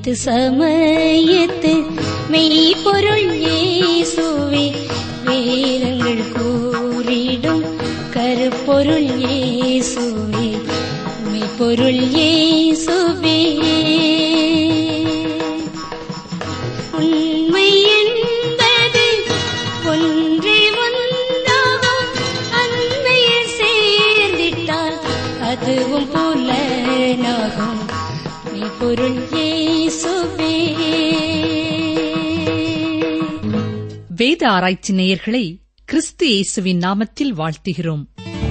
தீர்த்து சமயத்து மெய்ப்பொருள் இயேசுவே வேதங்கள் கூறிடும் கருப்பொருள் இயேசுவே மெய்ப்பொருள் இயேசுவே உண்மை என்பது ஒன்றே ஒன்றாகும் அன்மையில் சேர்ந்திட்டால் அதுவும் புலனாகும் மெய்ப்பொருள் இயேசுவே வேத ஆராய்ச்சி நேயர்களை கிறிஸ்து இயேசுவின் நாமத்தில் வாழ்த்துகிறோம்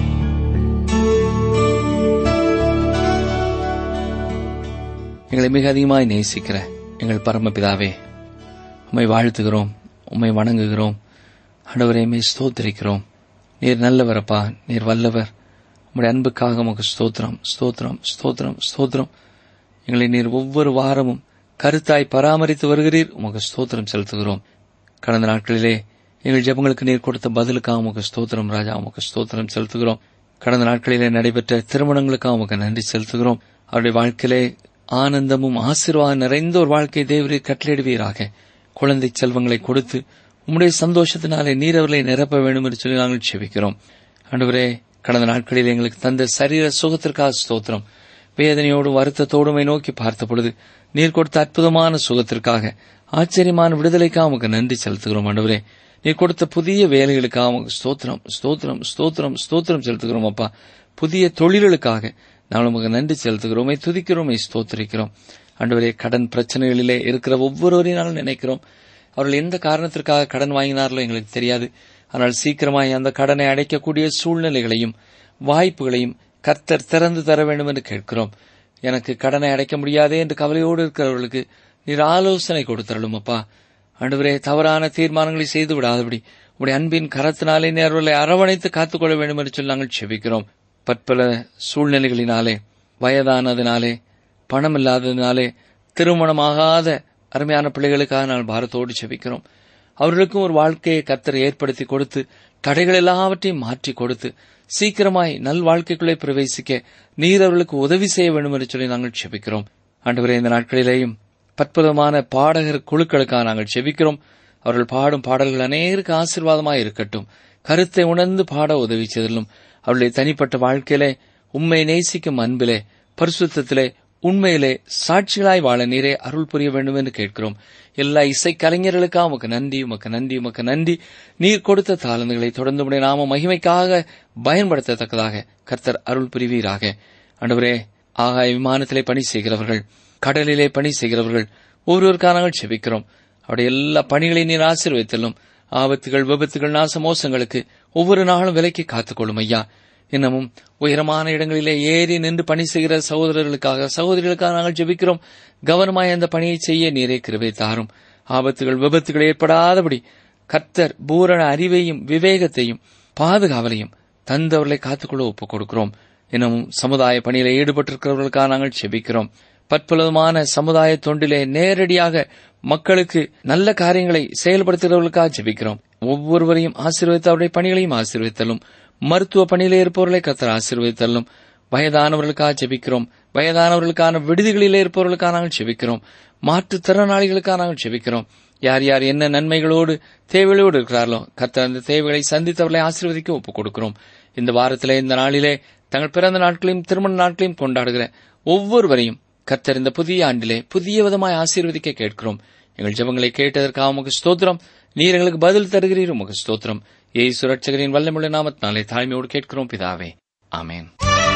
எங்களை மிக அதிகமாய் நேசிக்கிற எங்கள் பரமபிதாவே உம்மை வாழ்த்துகிறோம் உம்மை வணங்குகிறோம் ஆண்டவரே மே ஸ்தோத்திரிக்கிறோம் நீர் நல்லவரப்பா நீர் வல்லவர் உம்முடைய அன்புக்காக உமக்கு ஸ்தோத்திரம் ஸ்தோத்திரம் ஸ்தோத்திரம் ஸ்தோத்திரம் எங்களை நீர் ஒவ்வொரு வாரமும் கருத்தாய் பராமரித்து வருகிறீர் உமக்கு ஸ்தோத்திரம் செலுத்துகிறோம் கடந்த நாட்களிலே எங்கள் ஜெபங்களுக்கு நீர் கொடுத்த பதிலுக்காக உமக்கு ஸ்தோத்திரம் ராஜா உமக்கு ஸ்தோத்திரம் செலுத்துகிறோம் கடந்த நாட்களிலே நடைபெற்ற திருமணங்களுக்காக உமக்கு நன்றி செலுத்துகிறோம் அவருடைய வாழ்க்கையிலே ஆனந்தமும் ஆசீர்வாதம் நிறைந்த ஒரு வாழ்க்கை தேவரீர் கட்டளையிடுவீராக குழந்தை செல்வங்களை கொடுத்து உம்முடைய சந்தோஷத்தினாலே நீர் அவர்களை நிரப்ப வேண்டும் என்று சொல்லி நாங்கள் செபிக்கிறோம் ஆண்டவரே கடந்த நாட்களில் எங்களுக்கு தந்த சரீர சுகத்திற்காக ஸ்தோத்திரம் வேதனையோடும் வருத்தத்தோடும் உம்மை நோக்கி பார்த்த பொழுது நீர் கொடுத்த அற்புதமான சுகத்திற்காக ஆச்சரியமான விடுதலைக்காக உமக்கு நன்றி செலுத்துகிறோம் ஆண்டவரே நீர் கொடுத்த புதிய வேலைகளுக்காக உமக்கு ஸ்தோத்திரம் ஸ்தோத்திரம் ஸ்தோத்திரம் ஸ்தோத்திரம் செலுத்துகிறோம் அப்பா புதிய தொழில்களுக்காக நாங்கள் உமக்கு நன்றி செலுத்துகிறோமே துதிக்கிறோமே ஸ்தோத்திரிக்கிறோம் ஆண்டவரே கடன் பிரச்சனைகளிலே இருக்கிற ஒவ்வொருவரையும் நாங்கள் நினைக்கிறோம் அவர்கள் எந்த காரணத்திற்காக கடன் வாங்கினார்களோ எங்களுக்கு தெரியாது ஆனால் சீக்கிரமாய் அந்த கடனை அடைக்கக்கூடிய சூழ்நிலைகளையும் வாய்ப்புகளையும் கர்த்தர் திறந்து தர வேண்டும் என்று கேட்கிறோம் எனக்கு கடனை அடைக்க முடியாதே என்று கவலையோடு இருக்கிறவர்களுக்கு நீர் ஆலோசனை கொடுத்தரலும் அப்பா ஆண்டவரே தவறான தீர்மானங்களை செய்து விடாதபடி உடைய அன்பின் கரத்தினாலே நீர் அவர்களை அரவணைத்து காத்துக்கொள்ள வேண்டும் என்று சொல்லி நாங்கள் செபிக்கிறோம் பற்பல சூழ்நிலைகளினாலே வயதானதினாலே பணம் இல்லாததினாலே திருமணமாகாத அருமையான பிள்ளைகளுக்காக நாங்கள் பாரத்தோடு செபிக்கிறோம் அவர்களுக்கும் ஒரு வாழ்க்கையை கத்தர் ஏற்படுத்தி கொடுத்து தடைகள் எல்லாவற்றையும் மாற்றி கொடுத்து சீக்கிரமாய் நல் வாழ்க்கைக்குள்ளே பிரவேசிக்க நீர் அவர்களுக்கு உதவி செய்ய வேண்டும் என்று சொல்லி நாங்கள் செபிக்கிறோம் ஆண்டவரே இந்த நாட்களிலேயும் பற்புதமான பாடகர் குழுக்களுக்காக நாங்கள் செபிக்கிறோம் அவர்கள் பாடும் பாடல்கள் அநேருக்கு ஆசீர்வாதமாய் இருக்கட்டும் கருத்தை உணர்ந்து பாட உதவி செய்தலும் அவருடைய தனிப்பட்ட வாழ்க்கையிலே உண்மை நேசிக்கும் அன்பிலே பரிசுத்தத்திலே உண்மையிலே சாட்சிகளாய் வாழ நீரே அருள் புரிய வேண்டும் என்று கேட்கிறோம் எல்லா இசை கலைஞர்களுக்காக உமக்கு நன்றி உமக்கு நன்றி உமக்கு நன்றி நீர் கொடுத்த தாளந்துகளை தொடர்ந்து உடைய நாம மகிமைக்காக பயன்படுத்தத்தக்கதாக கர்த்தர் அருள் புரிவீராக ஆண்டவரே ஆகாய விமானத்திலே பணி செய்கிறவர்கள் கடலிலே பணி செய்கிறவர்கள் ஒவ்வொருவருக்காக நாங்கள் செபிக்கிறோம் அவருடைய எல்லா பணிகளையும் நீர் ஆசீர்வதித்தலும் ஆபத்துகள் விபத்துகள் நாச மோசங்களுக்கு ஒவ்வொரு நாளும் விலைக்கு காத்துக்கொள்ளும் ஐயா இன்னமும் உயரமான இடங்களிலே ஏறி நின்று பணி செய்கிற சகோதரர்களுக்காக சகோதரிகளுக்காக நாங்கள் ஜெபிக்கிறோம் கவனமாய் அந்த பணியை செய்ய நீரே கிருபை தாரும் ஆபத்துகள் விபத்துகள் ஏற்படாதபடி கர்த்தர் பூரண அறிவையும் விவேகத்தையும் பாதுகாவலையும் தந்தவர்களை காத்துக்கொள்ள ஒப்புக் கொடுக்கிறோம் இன்னமும் சமுதாய பணியில ஈடுபட்டிருக்கிறவர்களுக்காக நாங்கள் செபிக்கிறோம் பற்புலமான சமுதாய தொண்டிலே நேரடியாக மக்களுக்கு நல்ல காரியங்களை செயல்படுத்துகிறவர்களுக்காக ஜெபிக்கிறோம் ஒவ்வொருவரையும் ஆசீர்வதித்து அவருடைய பணிகளையும் ஆசீர்வதித்தலும் மருத்துவ பணியிலே இருப்பவர்களை கத்தர் ஆசீர்வதித்தலும் வயதானவர்களுக்காக ஜெபிக்கிறோம் வயதானவர்களுக்கான விடுதிகளிலே இருப்பவர்களுக்காக நாங்கள் ஜெபிக்கிறோம் மாற்றுத் திறனாளிகளுக்காக நாங்கள் ஜெபிக்கிறோம் யார் யார் என்ன நன்மைகளோடு தேவைகளோடு இருக்கிறார்களோ கர்த்தர் அந்த தேவைகளை சந்தித்தவர்களை ஆசீர்வதிக்க ஒப்புக் கொடுக்கிறோம் இந்த வாரத்திலே இந்த நாளிலே தங்கள் பிறந்த நாட்களையும் திருமண நாட்களையும் கொண்டாடுகிற ஒவ்வொருவரையும் கர்த்தர் இந்த புதிய ஆண்டிலே புதிய விதமாய் ஆசீர்வதிக்க கேட்கிறோம் எங்கள் ஜெபங்களை கேட்டதற்காக உமக்கு ஸ்தோத்திரம் நீர் எங்களுக்கு பதில் தருகிறீர் உமக்கு ஸ்தோத்திரம் ஏய் சுரட்சகரின் வல்லமுள்ள நாமத்தினாலே தாழ்மையோடு கேட்கிறோம் பிதாவே ஆமென்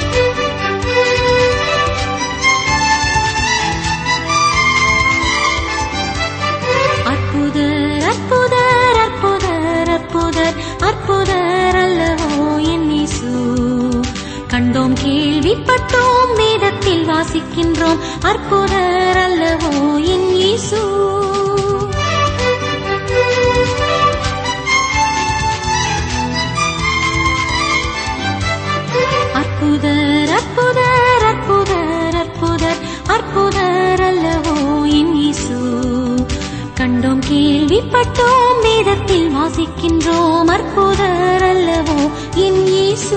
அற்புதர் அற்புதர் அற்புதர் அற்புதர் அற்புதர் அல்லவோ என் இயேசு கண்டோம் கேள்விப்பட்டோம் வேதத்தில் வாசிக்கின்றோம் அற்புதர் அல்லவோ என் இயேசு அற்புதர் அற்புதர் அற்புதர் அற்புதர் அற்புதர் அல்லவோ என் இயேசு கண்டோம் கேள்விப்பட்டோம் வேதத்தில் வாசிக்கின்றோம் அற்புதர் அல்லவோ என் இயேசு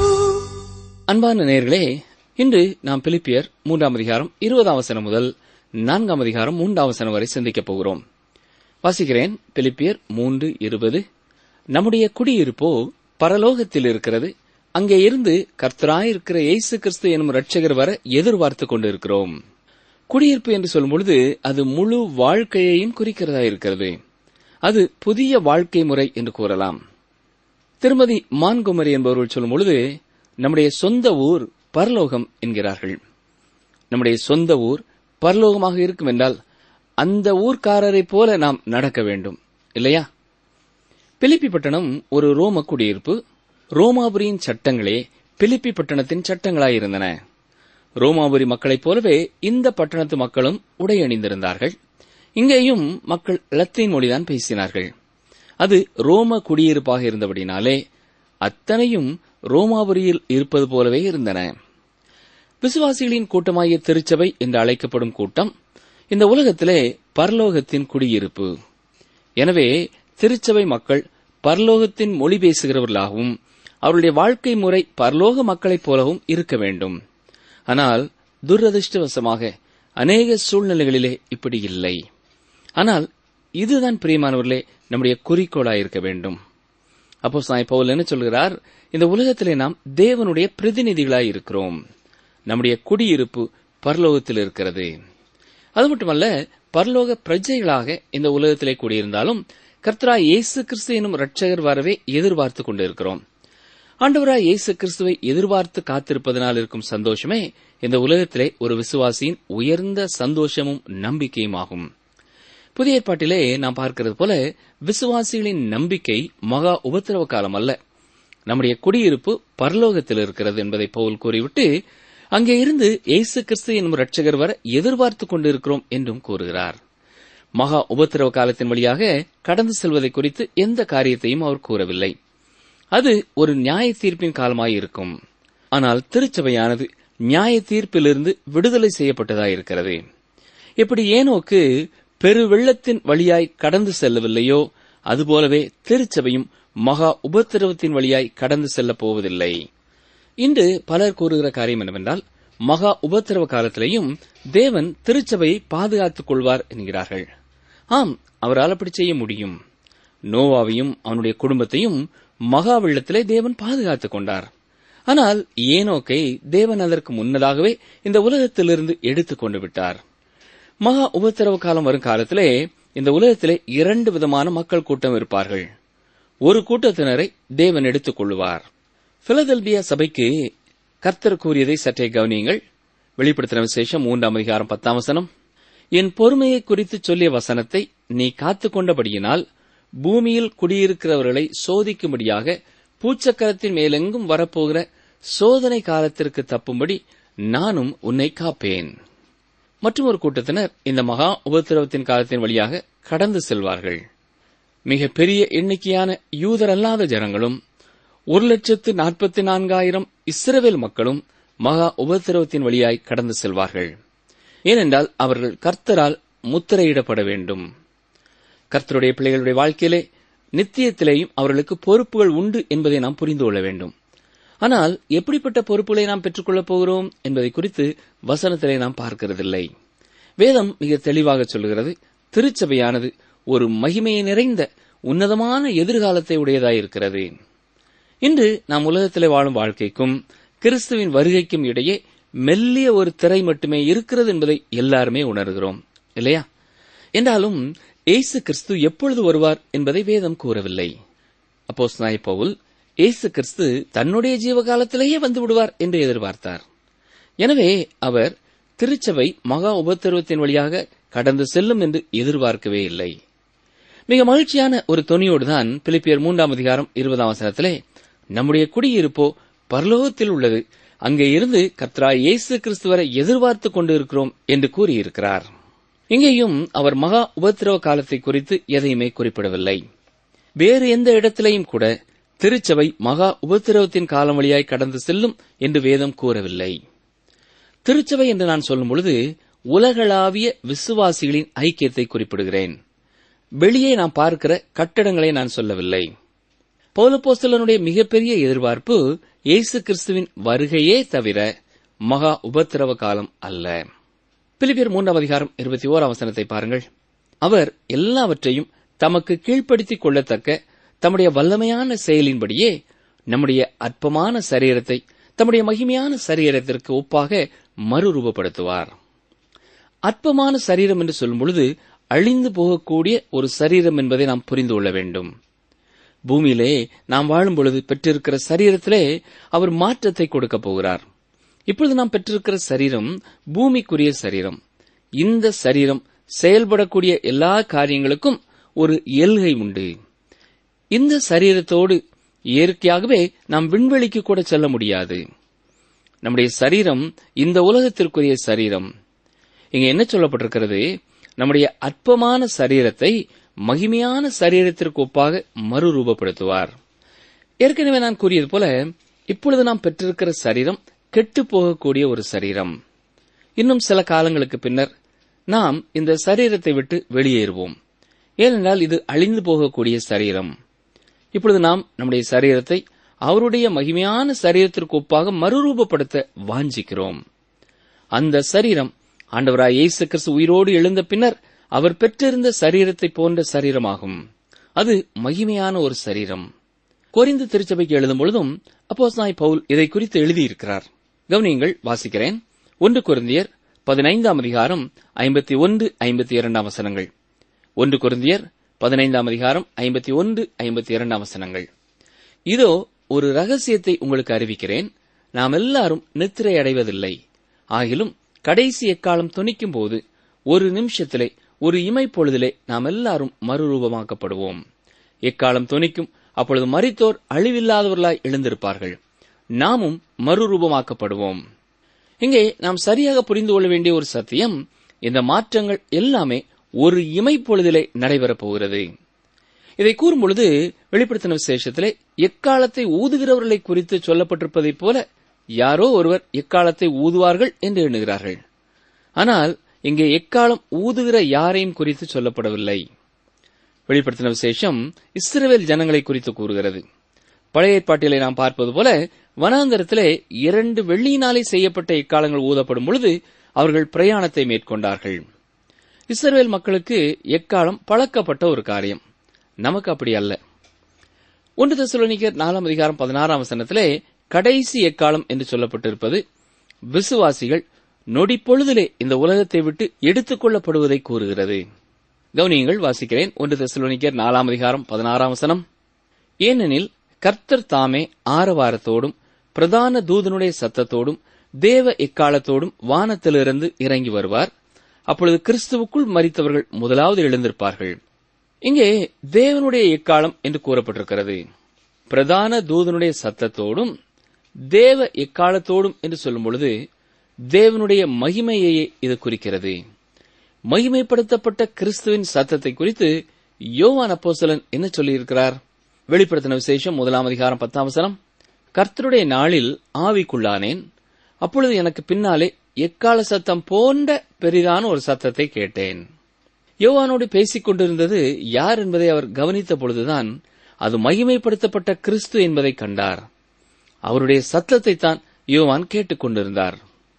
அன்பான நேயர்களே இன்று நாம் பிலிப்பியர் மூன்றாம் அதிகாரம் இருபதாம் வசனம் முதல் நான்காம் அதிகாரம் மூன்றாம் வசனம் வரை சிந்திக்கப் போகிறோம் வாசிக்கிறேன் பிலிப்பியர் மூன்று இருபது நம்முடைய குடியிருப்போ பரலோகத்தில் இருக்கிறது அங்கே இருந்து கர்த்தராயிருக்கிற இயேசு கிறிஸ்து எனும் இரட்சகர் வர எதிர்பார்த்து கொண்டிருக்கிறோம் குடியிருப்பு என்று சொல்லும் பொழுது அது முழு வாழ்க்கையையும் குறிக்கிறதா இருக்கிறது அது புதிய வாழ்க்கை முறை என்று கூறலாம் திருமதி மான்குமரி என்பவர்கள் சொல்லும் பொழுது நம்முடைய சொந்த ஊர் பரலோகம் என்கிறார்கள் நம்முடைய சொந்த ஊர் பரலோகமாக இருக்கும் என்றால் அந்த ஊர்க்காரரைப் போல நாம் நடக்க வேண்டும் இல்லையா பிலிப்பி பட்டணம் ஒரு ரோம குடியிருப்பு ரோமாபுரியின் சட்டங்களே பிலிப்பி பட்டணத்தின் சட்டங்களாயிருந்தன ரோமாபுரி மக்களைப் போலவே இந்த பட்டணத்து மக்களும் உடை அணிந்திருந்தார்கள் இங்கேயும் மக்கள் லத்தீன் மொழிதான் பேசினார்கள் அது ரோம குடியிருப்பாக இருந்தபடினாலே அத்தனையும் ரோமாபுரியில் இருப்பது போலவே இருந்தன விசுவாசிகளின் கூட்டமாகிய திருச்சபை என்று அழைக்கப்படும் கூட்டம் இந்த உலகத்திலே பரலோகத்தின் குடியிருப்பு எனவே திருச்சபை மக்கள் பரலோகத்தின் மொழி பேசுகிறவர்களாகவும் அவருடைய வாழ்க்கை முறை பரலோக மக்களைப் போலவும் இருக்க வேண்டும் ஆனால் துரதிருஷ்டவசமாக அநேக சூழ்நிலைகளிலே இப்படி இல்லை ஆனால் இதுதான் பிரியமானவர்களே நம்முடைய குறிக்கோளாயிருக்க வேண்டும் அப்போ சாய் பவுல் என்ன சொல்கிறார் இந்த உலகத்திலே நாம் தேவனுடைய பிரதிநிதிகளாய் இருக்கிறோம் நம்முடைய குடியிருப்பு பரலோகத்தில் இருக்கிறது அது மட்டுமல்ல பரலோக பிரஜைகளாக இந்த உலகத்திலே கூடியிருந்தாலும் கர்த்தரா இயேசு கிறிஸ்து எனும் இரட்சகர் வரவே எதிர்பார்த்து கொண்டிருக்கிறோம் ஆண்டவராய் இயேசு கிறிஸ்துவை எதிர்பார்த்து காத்திருப்பதனால் இருக்கும் சந்தோஷமே இந்த உலகத்திலே ஒரு விசுவாசியின் உயர்ந்த சந்தோஷமும் நம்பிக்கையும் ஆகும் புதிய ஏற்பாட்டிலே நாம் பார்க்கிறது போல விசுவாசிகளின் நம்பிக்கை மகா உபத்திரவ காலம் அல்ல நம்முடைய குடியிருப்பு பரலோகத்தில் இருக்கிறது என்பதை பவுல் கூறிவிட்டு அங்கே இருந்து இயேசு கிறிஸ்து என்னும் இரட்சகர் வர எதிர்பார்த்துக் கொண்டிருக்கிறோம் என்றும் கூறுகிறார் மகா உபத்திரவ காலத்தின் வழியாக கடந்து செல்வதை குறித்து எந்த காரியத்தையும் அவர் கூறவில்லை அது ஒரு நியாய தீர்ப்பின் காலமாயிருக்கும் ஆனால் திருச்சபையானது நியாய தீர்ப்பிலிருந்து விடுதலை செய்யப்பட்டதாயிருக்கிறது எப்படி ஏனோக்கு பெருவெள்ளத்தின் வழியாய் கடந்து செல்லவில்லையோ அதுபோலவே திருச்சபையும் மகா உபத்திரவத்தின் வழியாய் கடந்து செல்லப் போவதில்லை இன்று பலர் கூறுகிற காரியம் என்னவென்றால் மகா உபத்திரவ காலத்திலேயும் தேவன் திருச்சபையை பாதுகாத்துக் கொள்வார் என்கிறார்கள் ஆம் அவரால் அப்படி செய்ய முடியும் நோவாவையும் அவனுடைய குடும்பத்தையும் மகா வெள்ளத்திலே தேவன் பாதுகாத்துக் கொண்டார் ஆனால் ஏனோக்கை தேவன் அதற்கு முன்னதாகவே இந்த உலகத்திலிருந்து எடுத்துக் கொண்டு விட்டார் மகா உபத்திரவ காலம் வரும் காலத்திலே இந்த உலகத்திலே இரண்டு விதமான மக்கள் கூட்டம் இருப்பார்கள் ஒரு கூட்டத்தினரை தேவன் எடுத்துக் கொள்வார் பிலதெல்பியா சபைக்கு கர்த்தர் கூறியதை சற்றே கவனியுங்கள் வெளிப்படுத்தின விசேஷம் மூன்றாம் அதிகாரம் பத்தாம் வசனம் என் பொறுமையை குறித்து சொல்லிய வசனத்தை நீ காத்துக்கொண்டபடியினால் பூமியில் குடியிருக்கிறவர்களை சோதிக்கும்படியாக பூச்சக்கரத்தின் மேலெங்கும் வரப்போகிற சோதனை காலத்திற்கு தப்பும்படி நானும் உன்னை காப்பேன் மற்றும் ஒரு கூட்டத்தினர் இந்த மகா உபத்திரவத்தின் காலத்தின் வழியாக கடந்து செல்வார்கள் மிக பெரிய எண்ணிக்கையான யூதரல்லாத ஜனங்களும் ஒரு லட்சத்து நாற்பத்தி நான்காயிரம் இஸ்ரவேல் மக்களும் மகா உபத்திரவத்தின் வழியாய் கடந்து செல்வார்கள் ஏனென்றால் அவர்கள் கர்த்தரால் முத்திரையிடப்பட வேண்டும் கர்த்தருடைய பிள்ளைகளுடைய வாழ்க்கையிலே நித்தியத்திலேயும் அவர்களுக்கு பொறுப்புகள் உண்டு என்பதை நாம் புரிந்து கொள்ள வேண்டும் ஆனால் எப்படிப்பட்ட பொறுப்புகளை நாம் பெற்றுக்கொள்ளப் போகிறோம் என்பதை குறித்து வசனத்திலே நாம் பார்க்கிறதில்லை வேதம் மிக தெளிவாக சொல்கிறது திருச்சபையானது ஒரு மகிமையை நிறைந்த உன்னதமான எதிர்காலத்தை உடையதாயிருக்கிறது இன்று நாம் உலகத்திலே வாழும் வாழ்க்கைக்கும் கிறிஸ்துவின் வருகைக்கும் இடையே மெல்லிய ஒரு திரை மட்டுமே இருக்கிறது என்பதை எல்லாருமே உணர்கிறோம் இல்லையா என்றாலும் இயேசு கிறிஸ்து எப்பொழுது வருவார் என்பதை வேதம் கூறவில்லை அப்போ பவுல் இயேசு கிறிஸ்து தன்னுடைய ஜீவகாலத்திலேயே வந்து விடுவார் என்று எதிர்பார்த்தார் எனவே அவர் திருச்சபை மகா உபத்திரவத்தின் வழியாக கடந்து செல்லும் என்று எதிர்பார்க்கவே இல்லை மிக மகிழ்ச்சியான ஒரு துணியோடுதான் பிலிப்பியர் மூன்றாம் அதிகாரம் இருபதாம் வசனத்திலே நம்முடைய குடியிருப்போ பரலோகத்தில் உள்ளது அங்கே இருந்து கத்ரா இயேசு கிறிஸ்துவரை எதிர்பார்த்து கொண்டிருக்கிறோம் என்று கூறியிருக்கிறார் இங்கேயும் அவர் மகா உபத்திரவ காலத்தை குறித்து எதையுமே குறிப்பிடவில்லை வேறு எந்த இடத்திலேயும் கூட திருச்சபை மகா உபத்திரவத்தின் காலம் வழியாய் கடந்து செல்லும் என்று வேதம் கூறவில்லை திருச்சபை என்று நான் சொல்லும் பொழுது உலகளாவிய விசுவாசிகளின் ஐக்கியத்தை குறிப்பிடுகிறேன் வெளியே நாம் பார்க்கிற கட்டடங்களை நான் சொல்லவில்லை பௌலப்போஸ்தலனுடைய மிகப்பெரிய எதிர்பார்ப்பு இயேசு கிறிஸ்துவின் வருகையே தவிர மகா உபத்திரவ காலம் அல்ல பிலிப்பியர் மூன்றாம் அதிகாரம் இருபத்தி ஓராம் வசனத்தை பாருங்கள் அவர் எல்லாவற்றையும் தமக்கு கீழ்ப்படுத்திக் கொள்ளத்தக்க தம்முடைய வல்லமையான செயலின்படியே நம்முடைய அற்பமான சரீரத்தை தம்முடைய மகிமையான சரீரத்திற்கு ஒப்பாக மறுரூபப்படுத்துவார் அற்பமான சரீரம் என்று சொல்லும் பொழுது அழிந்து போகக்கூடிய ஒரு சரீரம் என்பதை நாம் புரிந்து கொள்ள வேண்டும் பூமியிலே நாம் வாழும் பொழுது பெற்றிருக்கிற சரீரத்திலே அவர் மாற்றத்தை கொடுக்க போகிறார் இப்பொழுது நாம் பெற்றிருக்கிற சரீரம் பூமிக்குரிய சரீரம் இந்த சரீரம் செயல்படக்கூடிய எல்லா காரியங்களுக்கும் ஒரு எல்கை உண்டு இந்த சரீரத்தோடு இயற்கையாகவே நாம் விண்வெளிக்கு கூட செல்ல முடியாது நம்முடைய சரீரம் இந்த உலகத்திற்குரிய சரீரம் இங்க என்ன சொல்லப்பட்டிருக்கிறது நம்முடைய அற்பமான சரீரத்தை மகிமையான சரீரத்திற்கு ஒப்பாக மறுரூபப்படுத்துவார் ஏற்கனவே நான் கூறியது போல இப்பொழுது நாம் பெற்றிருக்கிற சரீரம் கெட்டு போகக்கூடிய ஒரு சரீரம் இன்னும் சில காலங்களுக்கு பின்னர் நாம் இந்த சரீரத்தை விட்டு வெளியேறுவோம் ஏனென்றால் இது அழிந்து போகக்கூடிய சரீரம் இப்பொழுது நாம் நம்முடைய சரீரத்தை அவருடைய மகிமையான சரீரத்திற்கு ஒப்பாக மறுரூபப்படுத்த வாஞ்சிக்கிறோம் அந்த சரீரம் ஆண்டவராய் இயேசு கிறிஸ்து உயிரோடு எழுந்த பின்னர் அவர் பெற்றிருந்த சரீரத்தை போன்ற சரீரமாகும் அது மகிமையான ஒரு சரீரம் கொரிந்து திருச்சபைக்கு எழுதும் பொழுதும் அப்போஸ்தாய் பவுல் இதை குறித்து எழுதியிருக்கிறார் கவனியங்கள் வாசிக்கிறேன் ஒன்று குருந்தியர் பதினைந்தாம் அதிகாரம் ஐம்பத்தி ஒன்று ஐம்பத்தி இரண்டாம் வசனங்கள் ஒன்று குருந்தியர் பதினைந்தாம் அதிகாரம் ஐம்பத்தி ஒன்று ஐம்பத்தி இரண்டாம் வசனங்கள் இதோ ஒரு ரகசியத்தை உங்களுக்கு அறிவிக்கிறேன் நாம் எல்லாரும் நித்திரை அடைவதில்லை ஆகிலும் கடைசி எக்காலம் துணிக்கும் போது ஒரு நிமிஷத்திலே ஒரு இமை பொழுதிலே நாம் எல்லாரும் மறுரூபமாக்கப்படுவோம் எக்காலம் துணிக்கும் அப்பொழுது மரித்தோர் அழிவில்லாதவர்களாய் எழுந்திருப்பார்கள் நாமும் மறுரூபமாக்கப்படுவோம் இங்கே நாம் சரியாக புரிந்து கொள்ள வேண்டிய ஒரு சத்தியம் இந்த மாற்றங்கள் எல்லாமே ஒரு இமை பொழுதிலே நடைபெறப் போகிறது இதை கூறும் பொழுது வெளிப்படுத்தின விசேஷத்திலே எக்காலத்தை ஊதுகிறவர்களை குறித்து சொல்லப்பட்டிருப்பதைப் போல யாரோ ஒருவர் எக்காலத்தை ஊதுவார்கள் என்று எண்ணுகிறார்கள் ஆனால் இங்கே எக்காலம் ஊதுகிற யாரையும் குறித்து சொல்லப்படவில்லை வெளிப்படுத்தின விசேஷம் இஸ்ரவேல் ஜனங்களை குறித்து கூறுகிறது பழைய ஏற்பாட்டிலே நாம் பார்ப்பது போல வனாந்தரத்திலே இரண்டு வெள்ளியினாலே செய்யப்பட்ட எக்காலங்கள் ஊதப்படும் பொழுது அவர்கள் பிரயாணத்தை மேற்கொண்டார்கள் இஸ்ரவேல் மக்களுக்கு எக்காலம் பழக்கப்பட்ட ஒரு காரியம் நமக்கு அப்படி அல்ல ஒன்று தெசலோனிக்கர் நாலாம் அதிகாரம் பதினாறாம் வசனத்திலே கடைசி எக்காலம் என்று சொல்லப்பட்டிருப்பது விசுவாசிகள் நொடிப்பொழுதிலே இந்த உலகத்தை விட்டு எடுத்துக் கொள்ளப்படுவதை கூறுகிறது கவனியங்கள் வாசிக்கிறேன் ஒன்று தெசலோனிக்கர் நாலாம் அதிகாரம் பதினாறாம் வசனம் ஏனெனில் கர்த்தர் தாமே ஆரவாரத்தோடும் பிரதான தூதனுடைய சத்தத்தோடும் தேவ எக்காலத்தோடும் வானத்திலிருந்து இறங்கி வருவார் அப்பொழுது கிறிஸ்துவுக்குள் மரித்தவர்கள் முதலாவது எழுந்திருப்பார்கள் இங்கே தேவனுடைய எக்காலம் என்று கூறப்பட்டிருக்கிறது பிரதான தூதனுடைய சத்தத்தோடும் தேவ எக்காலத்தோடும் என்று சொல்லும் பொழுது தேவனுடைய மகிமையையே இது குறிக்கிறது மகிமைப்படுத்தப்பட்ட கிறிஸ்துவின் சத்தத்தை குறித்து யோவான் அப்போசலன் என்ன சொல்லியிருக்கிறார் வெளிப்படுத்தின விசேஷம் முதலாம் அதிகாரம் பத்தாம் வசனம் கர்த்தருடைய நாளில் ஆவிக்குள்ளானேன் அப்பொழுது எனக்கு பின்னாலே எக்கால சத்தம் போன்ற பெரிதான ஒரு சத்தத்தை கேட்டேன் யோவானோடு பேசிக் கொண்டிருந்தது யார் என்பதை அவர் கவனித்த பொழுதுதான் அது மகிமைப்படுத்தப்பட்ட கிறிஸ்து என்பதை கண்டார் அவருடைய சத்தத்தை தான் யோவான் கேட்டுக்கொண்டிருந்தார்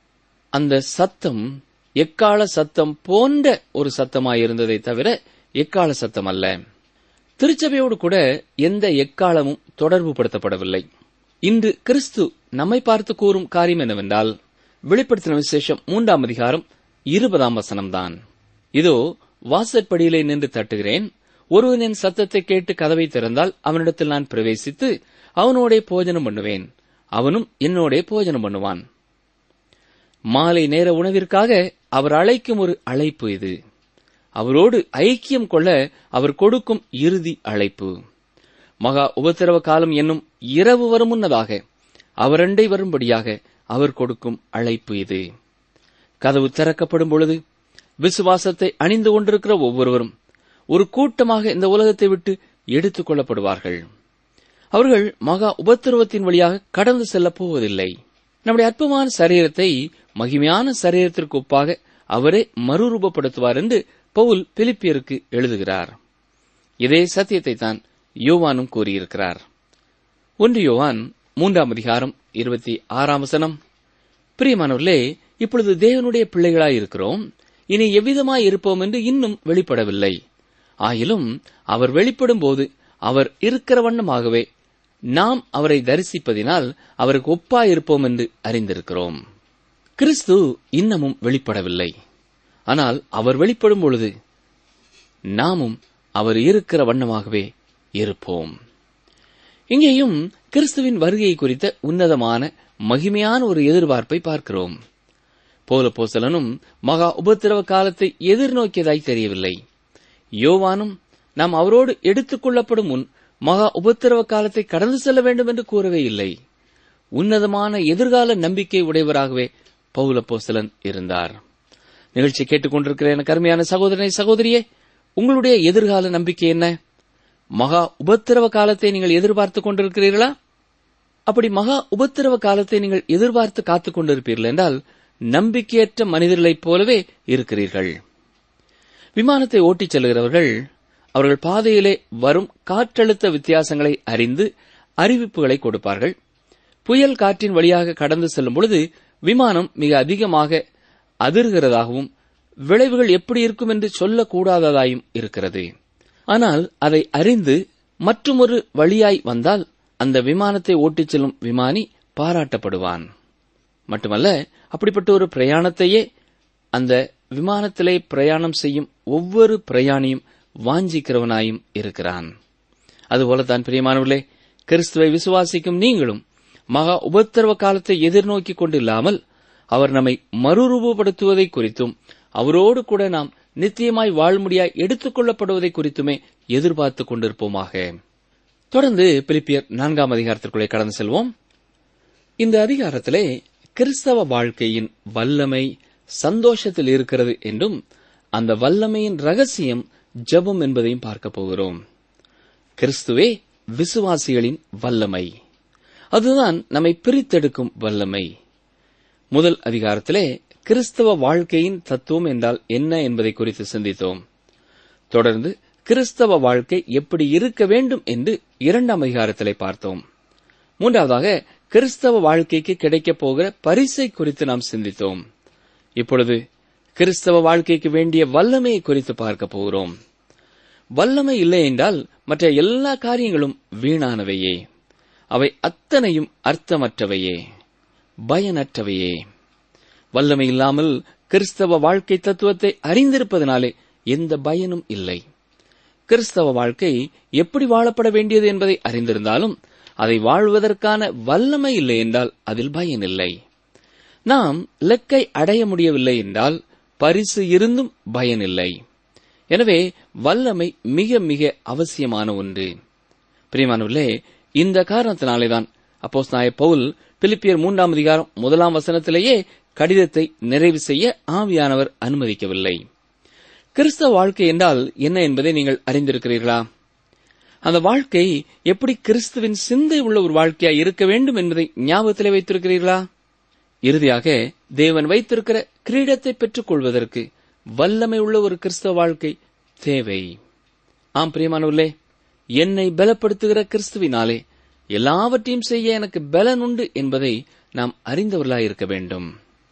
அந்த சத்தம் எக்கால சத்தம் போன்ற ஒரு சத்தமாயிருந்ததை தவிர எக்கால சத்தம் அல்ல திருச்சபையோடு கூட எந்த எக்காலமும் தொடர்பு படுத்தப்படவில்லை இன்று கிறிஸ்து நம்மை பார்த்து கூறும் காரியம் என்னவென்றால் வெளிப்படுத்தின விசேஷம் மூன்றாம் அதிகாரம் இருபதாம் வசனம்தான் இதோ வாசற்படியிலே நின்று தட்டுகிறேன் ஒருவன் என் சத்தத்தை கேட்டு கதவை திறந்தால் அவனிடத்தில் நான் பிரவேசித்து அவனோடே போஜனம் பண்ணுவேன் அவனும் என்னோடே போஜனம் பண்ணுவான் மாலை நேர உணவிற்காக அவர் அழைக்கும் ஒரு அழைப்பு இது அவரோடு ஐக்கியம் கொள்ள அவர் கொடுக்கும் இறுதி அழைப்பு மகா உபத்திரவ காலம் என்னும் இரவு வரும் முன்னதாக அவரண்டை வரும்படியாக அவர் கொடுக்கும் அழைப்பு இது கதவு திறக்கப்படும் பொழுது விசுவாசத்தை அணிந்து கொண்டிருக்கிற ஒவ்வொருவரும் ஒரு கூட்டமாக இந்த உலகத்தை விட்டு எடுத்துக் கொள்ளப்படுவார்கள் அவர்கள் மகா உபத்திரவத்தின் வழியாக கடந்து செல்லப் போவதில்லை நம்முடைய அற்பமான சரீரத்தை மகிமையான சரீரத்திற்கு ஒப்பாக அவரே மறுரூபப்படுத்துவார் என்று பவுல் பிலிப்பியருக்கு எழுதுகிறார் இதே சத்தியத்தை தான் யோவானும் கூறியிருக்கிறார் ஒன்று யோவான் மூன்றாம் அதிகாரம் இருபத்தி ஆறாம் வசனம் பிரியமானவர்களே இப்பொழுது தேவனுடைய பிள்ளைகளாய் இருக்கிறோம் இனி எவ்விதமாய் இருப்போம் என்று இன்னும் வெளிப்படவில்லை ஆயிலும் அவர் வெளிப்படும் போது அவர் இருக்கிற வண்ணமாகவே நாம் அவரை தரிசிப்பதினால் அவருக்கு ஒப்பாயிருப்போம் என்று அறிந்திருக்கிறோம் கிறிஸ்து இன்னமும் வெளிப்படவில்லை ஆனால் அவர் வெளிப்படும் பொழுது நாமும் அவர் இருக்கிற வண்ணமாகவே இருப்போம் இங்கேயும் கிறிஸ்துவின் வருகை குறித்த உன்னதமான மகிமையான ஒரு எதிர்பார்ப்பை பார்க்கிறோம் போல போசலனும் மகா உபத்திரவ காலத்தை எதிர்நோக்கியதாய் தெரியவில்லை யோவானும் நாம் அவரோடு எடுத்துக் கொள்ளப்படும் முன் மகா உபத்திரவ காலத்தை கடந்து செல்ல வேண்டும் என்று கூறவே இல்லை உன்னதமான எதிர்கால நம்பிக்கை உடையவராகவே பௌல போசலன் இருந்தார் நிகழ்ச்சி கேட்டுக்கொண்டிருக்கிற எனக்கு அருமையான சகோதரனை சகோதரியே உங்களுடைய எதிர்கால நம்பிக்கை என்ன மகா உபத்திரவ காலத்தை நீங்கள் எதிர்பார்த்துக் கொண்டிருக்கிறீர்களா அப்படி மகா உபத்திரவ காலத்தை நீங்கள் எதிர்பார்த்து காத்துக் கொண்டிருப்பீர்கள் என்றால் நம்பிக்கையற்ற மனிதர்களைப் போலவே இருக்கிறீர்கள் விமானத்தை ஓட்டிச் செல்கிறவர்கள் அவர்கள் பாதையிலே வரும் காற்றழுத்த வித்தியாசங்களை அறிந்து அறிவிப்புகளை கொடுப்பார்கள் புயல் காற்றின் வழியாக கடந்து செல்லும் பொழுது விமானம் மிக அதிகமாக அதிர்கிறதாகவும் விளைவுகள் எப்படி இருக்கும் என்று சொல்லக்கூடாததாயும் இருக்கிறது ஆனால் அதை அறிந்து மற்றுமொரு வழியாய் வந்தால் அந்த விமானத்தை ஓட்டிச் செல்லும் விமானி பாராட்டப்படுவான் மட்டுமல்ல அப்படிப்பட்ட ஒரு பிரயாணத்தையே அந்த விமானத்திலே பிரயாணம் செய்யும் ஒவ்வொரு பிரயாணியும் வாஞ்சிக்கிறவனாயும் இருக்கிறான் அதுபோலத்தான் பிரியமானவர்களே கிறிஸ்துவை விசுவாசிக்கும் நீங்களும் மகா உபத்திரவ காலத்தை எதிர்நோக்கிக் கொண்டில்லாமல் அவர் நம்மை மறுரூபப்படுத்துவதை குறித்தும் அவரோடு கூட நாம் நித்தியமாய் வாழ்முடியாய் எடுத்துக் கொள்ளப்படுவதை குறித்துமே எதிர்பார்த்துக் கொண்டிருப்போமாக தொடர்ந்து பிலிப்பியர் நான்காம் அதிகாரத்திற்குள்ளே கடந்து செல்வோம் இந்த அதிகாரத்திலே கிறிஸ்தவ வாழ்க்கையின் வல்லமை சந்தோஷத்தில் இருக்கிறது என்றும் அந்த வல்லமையின் ரகசியம் ஜெபம் என்பதையும் பார்க்க போகிறோம் கிறிஸ்துவே விசுவாசிகளின் வல்லமை அதுதான் நம்மை பிரித்தெடுக்கும் வல்லமை முதல் அதிகாரத்திலே கிறிஸ்தவ வாழ்க்கையின் தத்துவம் என்றால் என்ன என்பதை குறித்து சிந்தித்தோம் தொடர்ந்து கிறிஸ்தவ வாழ்க்கை எப்படி இருக்க வேண்டும் என்று இரண்டாம் அதிகாரத்திலே பார்த்தோம் மூன்றாவதாக கிறிஸ்தவ வாழ்க்கைக்கு கிடைக்கப் போகிற பரிசை குறித்து நாம் சிந்தித்தோம் இப்பொழுது கிறிஸ்தவ வாழ்க்கைக்கு வேண்டிய வல்லமையை குறித்து பார்க்க போகிறோம் வல்லமை இல்லை என்றால் மற்ற எல்லா காரியங்களும் வீணானவையே அவை அத்தனையும் அர்த்தமற்றவையே பயனற்றவையே வல்லமை இல்லாமல் கிறிஸ்தவ வாழ்க்கை தத்துவத்தை அறிந்திருப்பதனாலே எந்த பயனும் இல்லை கிறிஸ்தவ வாழ்க்கை எப்படி வாழப்பட வேண்டியது என்பதை அறிந்திருந்தாலும் அதை வாழ்வதற்கான வல்லமை இல்லை என்றால் அதில் பயன் இல்லை நாம் இலக்கை அடைய முடியவில்லை என்றால் பரிசு இருந்தும் பயனில்லை எனவே வல்லமை மிக மிக அவசியமான ஒன்று பிரியமானவர்களே இந்த காரணத்தினாலேதான் அப்போஸ் நாய பவுல் பிலிப்பியர் மூன்றாம் அதிகாரம் முதலாம் வசனத்திலேயே கடிதத்தை நிறைவு செய்ய ஆவியானவர் அனுமதிக்கவில்லை கிறிஸ்தவ வாழ்க்கை என்றால் என்ன என்பதை நீங்கள் அறிந்திருக்கிறீர்களா அந்த வாழ்க்கை எப்படி கிறிஸ்துவின் சிந்தை உள்ள ஒரு வாழ்க்கையாய் இருக்க வேண்டும் என்பதை ஞாபகத்திலே வைத்திருக்கிறீர்களா இறுதியாக தேவன் வைத்திருக்கிற கிரீடத்தை பெற்றுக் கொள்வதற்கு வல்லமை உள்ள ஒரு கிறிஸ்தவ வாழ்க்கை தேவை ஆம் பிரியமானவர்களே என்னை பலப்படுத்துகிற கிறிஸ்துவினாலே எல்லாவற்றையும் செய்ய எனக்கு பலன் உண்டு என்பதை நாம் அறிந்தவர்களாயிருக்க வேண்டும்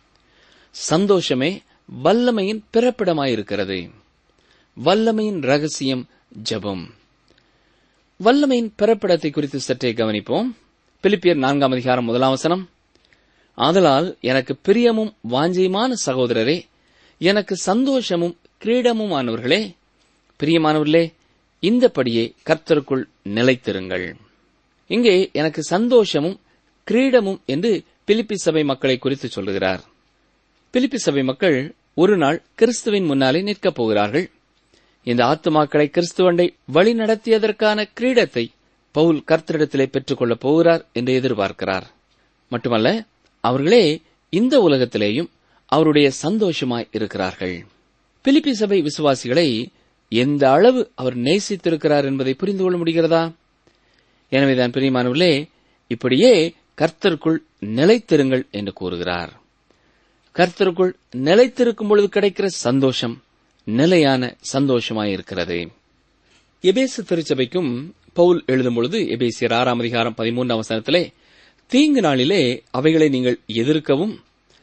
சந்தோஷமே வல்லமையின் பிறப்பிடமாயிருக்கிறது வல்லமையின் ரகசியம் ஜெபம் வல்லமையின் பிறப்பிடத்தை குறித்து சற்றே கவனிப்போம் பிலிப்பியர் நான்காம் அதிகாரம் முதலாம் வசனம் ஆதலால் எனக்கு பிரியமும் வாஞ்சியுமான சகோதரரே எனக்கு சந்தோஷமும் கிரீடமுமானவர்களே பிரியமானவர்களே இந்தபடியே கர்த்தருக்குள் நிலைத்திருங்கள் இங்கே எனக்கு சந்தோஷமும் கிரீடமும் என்று பிலிப்பி சபை மக்களை குறித்து சொல்லுகிறார் பிலிப்பி சபை மக்கள் ஒரு நாள் கிறிஸ்துவின் முன்னாலே நிற்கப் போகிறார்கள் இந்த ஆத்துமாக்களை கிறிஸ்துவண்டை வழி நடத்தியதற்கான கிரீடத்தை பவுல் கர்த்தரிடத்திலே பெற்றுக் கொள்ளப் போகிறார் என்று எதிர்பார்க்கிறார் மட்டுமல்ல அவர்களே இந்த உலகத்திலேயும் அவருடைய சந்தோஷமாய் இருக்கிறார்கள் பிலிப்பி சபை விசுவாசிகளை எந்த அளவு அவர் நேசித்திருக்கிறார் என்பதை புரிந்து கொள்ள முடிகிறதா எனவேதான் பிரியமானவர்களே இப்படியே கர்த்தருக்குள் நிலைத்திருங்கள் என்று கூறுகிறார் கர்த்தருக்குள் நிலைத்திருக்கும் பொழுது கிடைக்கிற சந்தோஷம் நிலையான சந்தோஷமாயிருக்கிறது எபேசு திருச்சபைக்கும் பவுல் எழுதும் பொழுது எபேசியர் ஆறாம் அதிகாரம் பதிமூன்றாம் வசனத்திலே தீங்கு நாளிலே அவைகளை நீங்கள் எதிர்க்கவும்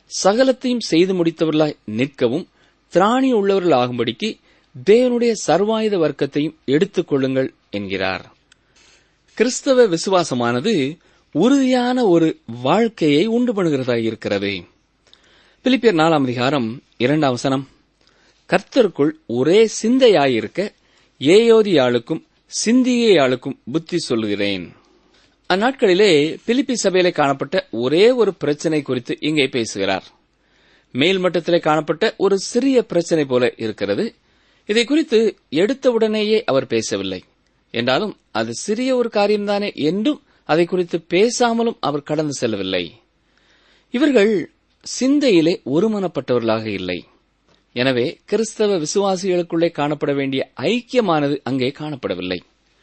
சகலத்தையும் செய்து முடித்தவர்களாய் நிற்கவும் திராணி உள்ளவர்களாகும்படிக்கு தேவனுடைய சர்வாயுத வர்க்கத்தையும் எடுத்துக் கொள்ளுங்கள் என்கிறார் கிறிஸ்தவ விசுவாசமானது உறுதியான ஒரு வாழ்க்கையை உண்டு பண்ணுகிறதா இருக்கிறது பிலிப்பியர் நாலாம் அதிகாரம் இரண்டாம் வசனம் கர்த்தருக்குள் ஒரே சிந்தையாயிருக்க ஏயோதியாளுக்கும் சிந்தியேயாளுக்கும் புத்தி சொல்லுகிறேன் அந்நாட்களிலே பிலிப்பி சபையிலே காணப்பட்ட ஒரே ஒரு பிரச்சனை குறித்து இங்கே பேசுகிறார் மேல்மட்டத்திலே காணப்பட்ட ஒரு சிறிய பிரச்சனை போல இருக்கிறது இதை குறித்து எடுத்தவுடனேயே அவர் பேசவில்லை என்றாலும் அது சிறிய ஒரு காரியம்தானே என்றும் அதை குறித்து பேசாமலும் அவர் கடந்து செல்லவில்லை இவர்கள் சிந்தையிலே ஒருமனப்பட்டவர்களாக இல்லை எனவே கிறிஸ்தவ விசுவாசிகளுக்குள்ளே காணப்பட வேண்டிய ஐக்கியமானது அங்கே காணப்படவில்லை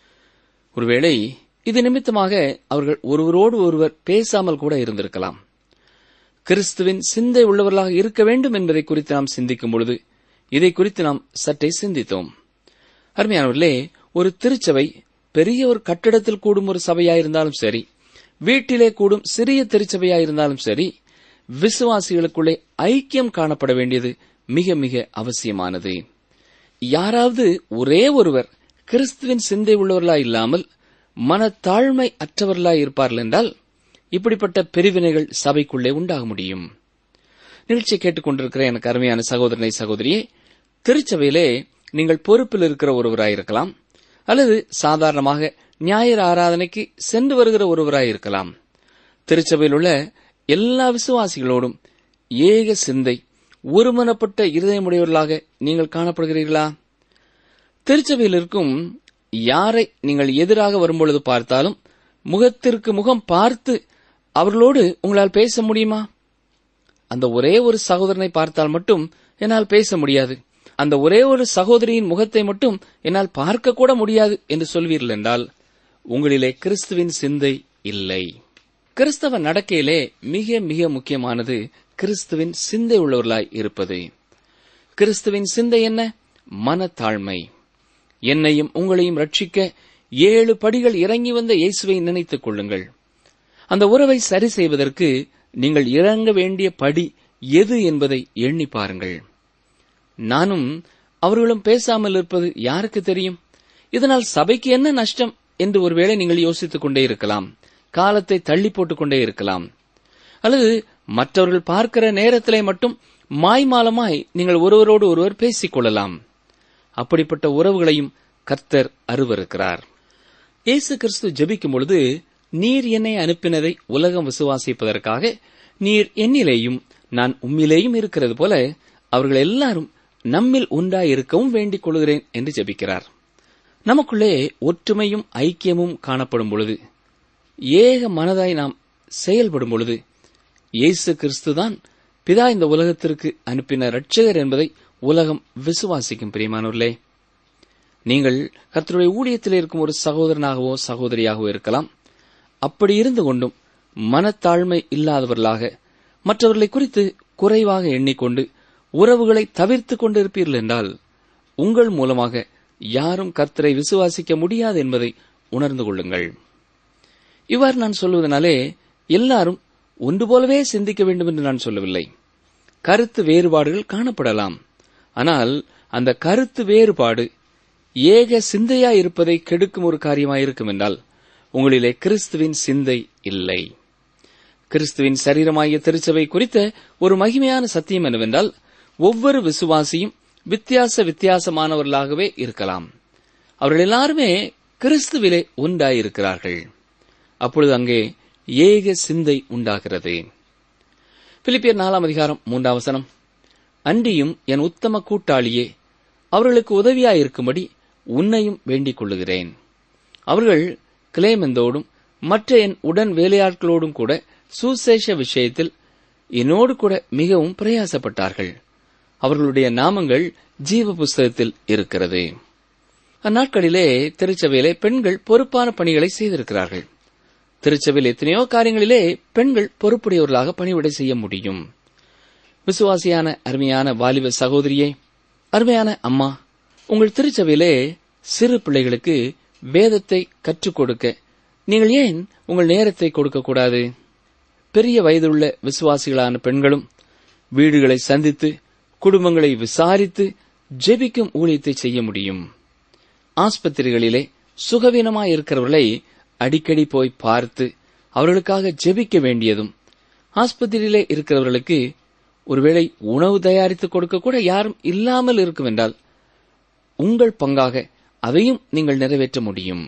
ஒருவேளை இது நிமித்தமாக அவர்கள் ஒருவரோடு ஒருவர் பேசாமல் கூட இருந்திருக்கலாம் கிறிஸ்துவின் சிந்தை உள்ளவர்களாக இருக்க வேண்டும் என்பதை குறித்து நாம் சிந்திக்கும் பொழுது இதை குறித்து நாம் சற்றே சிந்தித்தோம் அருமையானவர்களே ஒரு திருச்சபை பெரிய ஒரு கட்டிடத்தில் கூடும் ஒரு சபையாயிருந்தாலும் சரி வீட்டிலே கூடும் சிறிய திருச்சபையாயிருந்தாலும் சரி விசுவாசிகளுக்குள்ளே ஐக்கியம் காணப்பட வேண்டியது மிக மிக அவசியமானது யாராவது ஒரே ஒருவர் கிறிஸ்துவின் சிந்தை உள்ளவர்களாய் இல்லாமல் மனத்தாழ்மை அற்றவர்களாய் இருப்பார்கள் என்றால் இப்படிப்பட்ட பிரிவினைகள் சபைக்குள்ளே உண்டாக முடியும் நிகழ்ச்சியை கேட்டுக்கொண்டிருக்கிற எனக்கு அருமையான சகோதரனை சகோதரியே திருச்சபையிலே நீங்கள் பொறுப்பில் இருக்கிற ஒருவராயிருக்கலாம் அல்லது சாதாரணமாக ஞாயிறு ஆராதனைக்கு சென்று வருகிற ஒருவராயிருக்கலாம் திருச்சபையில் உள்ள எல்லா விசுவாசிகளோடும் ஏக சிந்தை ஒருமனப்பட்ட இருதயமுடையவர்களாக நீங்கள் காணப்படுகிறீர்களா திருச்சபையில் இருக்கும் யாரை நீங்கள் எதிராக வரும்பொழுது பார்த்தாலும் முகத்திற்கு முகம் பார்த்து அவர்களோடு உங்களால் பேச முடியுமா அந்த ஒரே ஒரு சகோதரனை பார்த்தால் மட்டும் என்னால் பேச முடியாது அந்த ஒரே ஒரு சகோதரியின் முகத்தை மட்டும் என்னால் பார்க்க கூட முடியாது என்று சொல்வீர்கள் என்றால் உங்களிலே கிறிஸ்துவின் சிந்தை இல்லை கிறிஸ்தவ நடக்கையிலே மிக மிக முக்கியமானது கிறிஸ்துவின் சிந்தை உள்ளவர்களாய் இருப்பது கிறிஸ்துவின் சிந்தை என்ன மனத்தாழ்மை என்னையும் உங்களையும் ரட்சிக்க ஏழு படிகள் இறங்கி வந்த இயேசுவை நினைத்துக் கொள்ளுங்கள் அந்த உறவை சரி செய்வதற்கு நீங்கள் இறங்க வேண்டிய படி எது என்பதை எண்ணி பாருங்கள் நானும் அவர்களும் பேசாமல் இருப்பது யாருக்கு தெரியும் இதனால் சபைக்கு என்ன நஷ்டம் என்று ஒருவேளை நீங்கள் யோசித்துக் கொண்டே இருக்கலாம் காலத்தை தள்ளி போட்டுக் கொண்டே இருக்கலாம் அல்லது மற்றவர்கள் பார்க்கிற நேரத்திலே மட்டும் மாய்மாலமாய் நீங்கள் ஒருவரோடு ஒருவர் பேசிக் கொள்ளலாம் அப்படிப்பட்ட உறவுகளையும் கர்த்தர் அருவருக்கிறார் இயேசு கிறிஸ்து ஜெபிக்கும் பொழுது நீர் என்னை அனுப்பினதை உலகம் விசுவாசிப்பதற்காக நீர் என்னிலேயும் நான் உம்மிலேயும் இருக்கிறது போல அவர்கள் எல்லாரும் நம்மில் உண்டாயிருக்கவும் வேண்டிக் கொள்கிறேன் என்று ஜெபிக்கிறார் நமக்குள்ளே ஒற்றுமையும் ஐக்கியமும் காணப்படும் பொழுது ஏக மனதாய் நாம் செயல்படும் பொழுது இயேசு கிறிஸ்துதான் பிதா இந்த உலகத்திற்கு அனுப்பின இரட்சகர் என்பதை உலகம் விசுவாசிக்கும் பிரியமானவர்களே நீங்கள் கர்த்தருடைய ஊழியத்தில் இருக்கும் ஒரு சகோதரனாகவோ சகோதரியாகவோ இருக்கலாம் அப்படி இருந்து கொண்டும் மனத்தாழ்மை இல்லாதவர்களாக மற்றவர்களை குறித்து குறைவாக எண்ணிக்கொண்டு உறவுகளை தவிர்த்துக் கொண்டிருப்பீர்கள் என்றால் உங்கள் மூலமாக யாரும் கர்த்தரை விசுவாசிக்க முடியாது என்பதை உணர்ந்து கொள்ளுங்கள் இவ்வாறு நான் சொல்வதனாலே எல்லாரும் ஒன்று போலவே சிந்திக்க வேண்டும் என்று நான் சொல்லவில்லை கருத்து வேறுபாடுகள் காணப்படலாம் ஆனால் அந்த கருத்து வேறுபாடு ஏக சிந்தையா இருப்பதை கெடுக்கும் ஒரு காரியமாயிருக்கும் என்றால் உங்களிலே கிறிஸ்துவின் சிந்தை இல்லை கிறிஸ்துவின் சரீரமாகிய திருச்சபை குறித்த ஒரு மகிமையான சத்தியம் என்னவென்றால் ஒவ்வொரு விசுவாசியும் வித்தியாச வித்தியாசமானவர்களாகவே இருக்கலாம் அவர்கள் எல்லாருமே கிறிஸ்துவிலே ஒன்றாயிருக்கிறார்கள் அப்பொழுது அங்கே ஏக சிந்தை உண்டாகிறது பிலிப்பியர் நாலாம் அதிகாரம் மூன்றாம் வசனம் அன்றியும் என் உத்தம கூட்டாளியே அவர்களுக்கு உதவியாயிருக்கும்படி உன்னையும் வேண்டிக் கொள்ளுகிறேன் அவர்கள் கிளேமெந்தோடும் மற்ற என் உடன் வேலையாட்களோடும் கூட சுசேஷ விஷயத்தில் என்னோடு கூட மிகவும் பிரயாசப்பட்டார்கள் அவர்களுடைய நாமங்கள் ஜீவ புஸ்தகத்தில் இருக்கிறது அந்நாட்களிலே திருச்சபையிலே பெண்கள் பொறுப்பான பணிகளை செய்திருக்கிறார்கள் திருச்சபையில் எத்தனையோ காரியங்களிலே பெண்கள் பொறுப்புடையவர்களாக பணிவிடை செய்ய முடியும் விசுவாசியான அருமையான வாலிப சகோதரியே அருமையான அம்மா உங்கள் திருச்சபையிலே சிறு பிள்ளைகளுக்கு வேதத்தை கற்றுக் கொடுக்க நீங்கள் ஏன் உங்கள் நேரத்தை கொடுக்க கூடாது பெரிய வயதுள்ள விசுவாசிகளான பெண்களும் வீடுகளை சந்தித்து குடும்பங்களை விசாரித்து ஜெபிக்கும் ஊழியத்தை செய்ய முடியும் ஆஸ்பத்திரிகளிலே சுகவீனமாய் இருக்கிறவர்களை அடிக்கடி போய் பார்த்து அவர்களுக்காக ஜெபிக்க வேண்டியதும் ஆஸ்பத்திரியிலே இருக்கிறவர்களுக்கு ஒருவேளை உணவு தயாரித்து கொடுக்க கூட யாரும் இல்லாமல் இருக்கும் என்றால் உங்கள் பங்காக அதையும் நீங்கள் நிறைவேற்ற முடியும்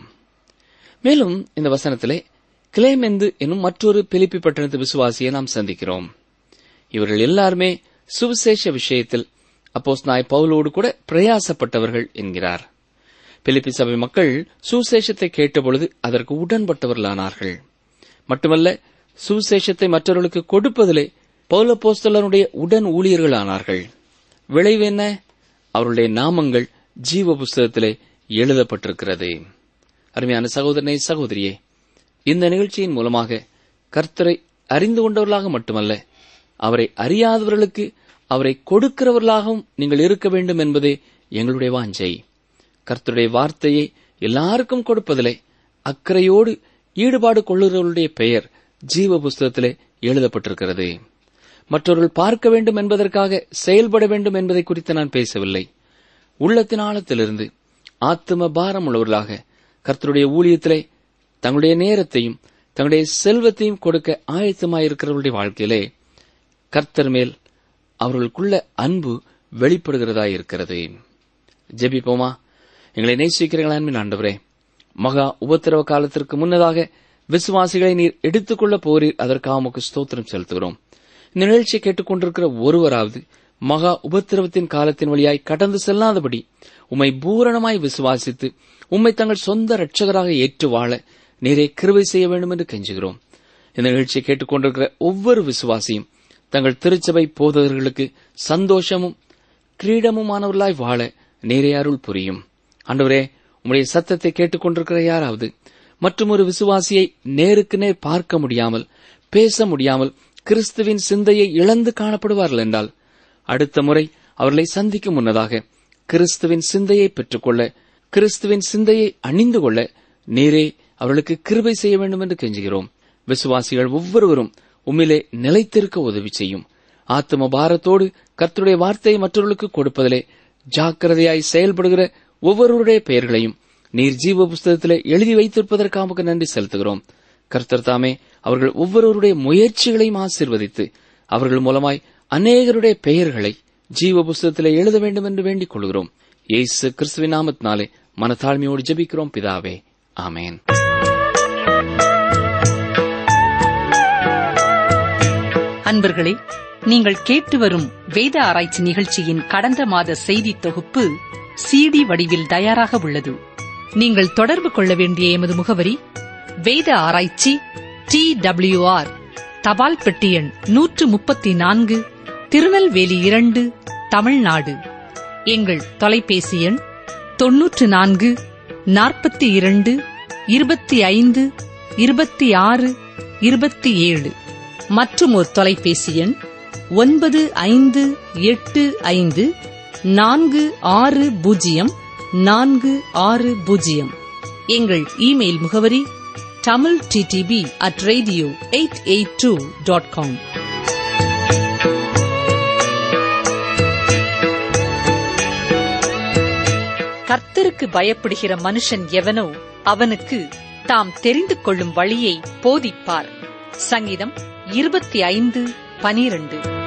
மேலும் இந்த வசனத்திலே கிளேமெந்து என்னும் மற்றொரு பிலிப்பி பட்டணத்து விசுவாசியை நாம் சந்திக்கிறோம் இவர்கள் எல்லாருமே சுவிசேஷ விஷயத்தில் அப்போஸ் நாய் பவுலோடு கூட பிரயாசப்பட்டவர்கள் என்கிறார் பிலிப்பி சபை மக்கள் சுவிசேஷத்தை கேட்டபொழுது அதற்கு உடன்பட்டவர்களானார்கள் மட்டுமல்ல சுவிசேஷத்தை மற்றவர்களுக்கு கொடுப்பதிலே பௌலப்போஸ்தலனுடைய உடன் ஊழியர்களானார்கள் விளைவு என்ன அவருடைய நாமங்கள் ஜீவ புஸ்தகத்திலே எழுதப்பட்டிருக்கிறது அருமையான சகோதரனே சகோதரியே இந்த நிகழ்ச்சியின் மூலமாக கர்த்தரை அறிந்து கொண்டவர்களாக மட்டுமல்ல அவரை அறியாதவர்களுக்கு அவரை கொடுக்கிறவர்களாகவும் நீங்கள் இருக்க வேண்டும் என்பதே எங்களுடைய வாஞ்சை கர்த்தருடைய வார்த்தையை எல்லாருக்கும் கொடுப்பதிலே அக்கறையோடு ஈடுபாடு கொள்ளுகிறவர்களுடைய பெயர் ஜீவ புஸ்தகத்திலே எழுதப்பட்டிருக்கிறது மற்றவர்கள் பார்க்க வேண்டும் என்பதற்காக செயல்பட வேண்டும் என்பதை குறித்து நான் பேசவில்லை உள்ளத்தின் ஆழத்திலிருந்து ஆத்தும பாரம் உள்ளவர்களாக கர்த்தருடைய ஊழியத்திலே தங்களுடைய நேரத்தையும் தங்களுடைய செல்வத்தையும் கொடுக்க ஆயத்தமாயிருக்கிறவர்களுடைய வாழ்க்கையிலே கர்த்தர் மேல் அவர்களுக்குள்ள அன்பு வெளிப்படுகிறதா இருக்கிறது ஜெபிப்போமா எங்களை நேசிக்கிறீங்களா அன்பின் ஆண்டவரே மகா உபத்திரவ காலத்திற்கு முன்னதாக விசுவாசிகளை நீர் எடுத்துக்கொள்ள போறீர் அதற்காக உமக்கு ஸ்தோத்திரம் செலுத்துகிறோம் இந்த நிகழ்ச்சியை கேட்டுக்கொண்டிருக்கிற ஒருவராவது மகா உபத்திரவத்தின் காலத்தின் வழியாய் கடந்து செல்லாதபடி உம்மை பூரணமாய் விசுவாசித்து உம்மை தங்கள் சொந்த இரட்சகராக ஏற்று வாழ நீரே கிருபை செய்ய வேண்டும் என்று கெஞ்சுகிறோம் இந்த நிகழ்ச்சியை கேட்டுக்கொண்டிருக்கிற ஒவ்வொரு விசுவாசியும் தங்கள் திருச்சபை போதகர்களுக்கு சந்தோஷமும் கிரீடமுமானவர்களாய் வாழ நேரே அருள் புரியும் ஆண்டவரே உம்முடைய சத்தத்தை கேட்டுக்கொண்டிருக்கிற யாராவது மற்றும் ஒரு விசுவாசியை நேருக்கு நேர் பார்க்க முடியாமல் பேச முடியாமல் கிறிஸ்துவின் சிந்தையை இழந்து காணப்படுவார்கள் என்றால் அடுத்த முறை அவர்களை சந்திக்கும் முன்னதாக கிறிஸ்துவின் சிந்தையை பெற்றுக்கொள்ள கிறிஸ்துவின் சிந்தையை அணிந்து கொள்ள நீரே அவர்களுக்கு கிருபை செய்ய வேண்டும் என்று கெஞ்சுகிறோம் விசுவாசிகள் ஒவ்வொருவரும் உம்மிலே நிலைத்திருக்க உதவி செய்யும் ஆத்ம பாரத்தோடு கர்த்தருடைய வார்த்தையை மற்றவர்களுக்கு கொடுப்பதிலே ஜாக்கிரதையாய் செயல்படுகிற ஒவ்வொருவருடைய பெயர்களையும் நீர் ஜீவ புஸ்தகத்திலே எழுதி வைத்திருப்பதற்காக உமக்கு நன்றி செலுத்துகிறோம் கர்த்தர் தாமே அவர்கள் ஒவ்வொருவருடைய முயற்சிகளையும் ஆசீர்வதித்து அவர்கள் மூலமாய் அநேகருடைய பெயர்களை ஜீவ புஸ்தகத்திலே எழுத வேண்டும் என்று வேண்டிக் கொள்கிறோம் இயேசு கிறிஸ்துவின் நாமத்தினாலே மனத்தாழ்மையோடு ஜெபிக்கிறோம் பிதாவே ஆமேன் அன்பர்களே நீங்கள் கேட்டு வரும் வேத ஆராய்ச்சி நிகழ்ச்சியின் கடந்த மாத செய்தி தொகுப்பு சிடி வடிவில் தயாராக உள்ளது நீங்கள் தொடர்பு கொள்ள வேண்டிய எமது முகவரி வேத ஆராய்ச்சி டி ஆர் தபால் பெட்டி எண் நூற்று முப்பத்தி நான்கு திருநெல்வேலி இரண்டு தமிழ்நாடு எங்கள் தொலைபேசி எண் தொன்னூற்று நான்கு நாற்பத்தி இரண்டு இருபத்தி ஐந்து இருபத்தி ஆறு இருபத்தி ஏழு மற்றும் ஒரு தொலைபேசி எண் ஒன்பது ஐந்து எட்டு ஐந்து நான்கு ஆறு பூஜ்ஜியம் நான்கு ஆறு பூஜ்ஜியம் எங்கள் இமெயில் முகவரி Tamil TDP at radio eight eight two dot com கர்த்தருக்கு பயப்படுகிற மனுஷன் எவனோ அவனுக்கு தாம் தெரிந்து கொள்ளும் வழியை போதிப்பார் சங்கீதம் இருபத்தி ஐந்து பனிரண்டு